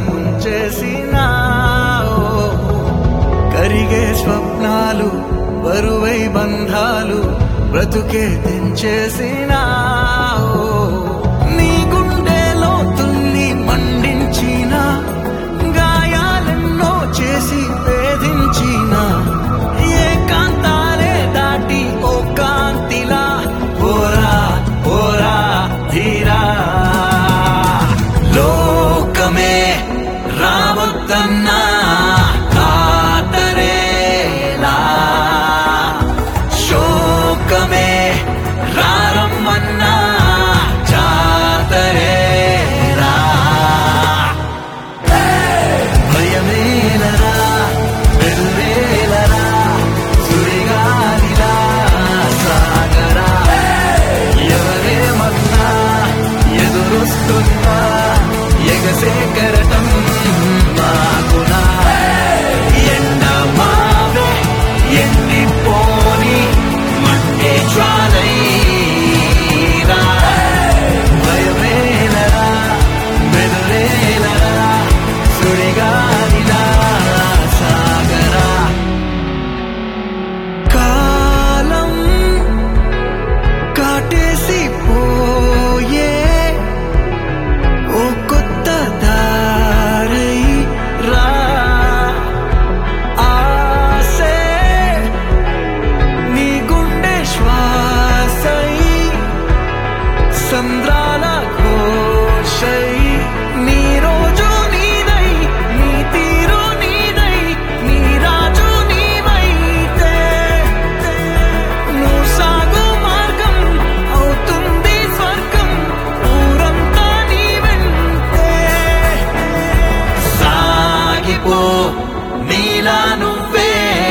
ముంచేసినావు కరిగే స్వప్నాలు బరువై బంధాలు బ్రతుకే తెంచేసినావు నీ గుండెలో తుల్లి మండించిన గాయాలెన్నో చేసి వేధించిన ఏకాంతాలే దాటి ఓ కాంతిలా ఓరా ఓరా ధీరా లోకమే రావద్దన్నా కాతరేలా శోకమే రారమ్మన్నా జాతరేలా భయమేలరా వెలువేలరా సుడిగాలిలా సాగరా ఎవరేమన్నా ఎదురొస్తున్నా ఎగసే కరటం నాకునా ఎండ మావే ఎండిపోని మట్టి జ్వాలైరా భయమేలరా బెదరేలరా సుడిగాలిలా సాగరా కాలం కాటేసి పోయే ఓ కొత్త దారై రా ఆసే నీ గుండె శ్వాసై సంద్రాల ఘోషై నీ రోజు నీదై నీ తీరు నీదై నీ రాజు నీవైతే నువ్వు సాగు మార్గం అవుతుంది స్వర్గం ఊరంతా నీ వెంటే సాగిపో నీలా నువ్వే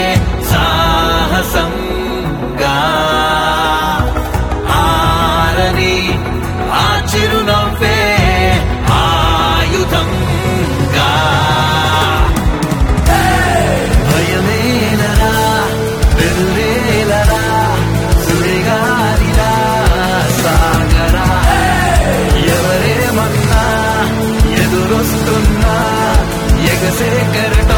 సాహసంగా ఆరని ఆ చిరునవ్వే ఆయుధంగా భయమేలరా బెదురేలరా సుడిగాలిలా సాగరా ఎవరేమన్నా ఎదురొస్తున్నా ఎగసే కెరట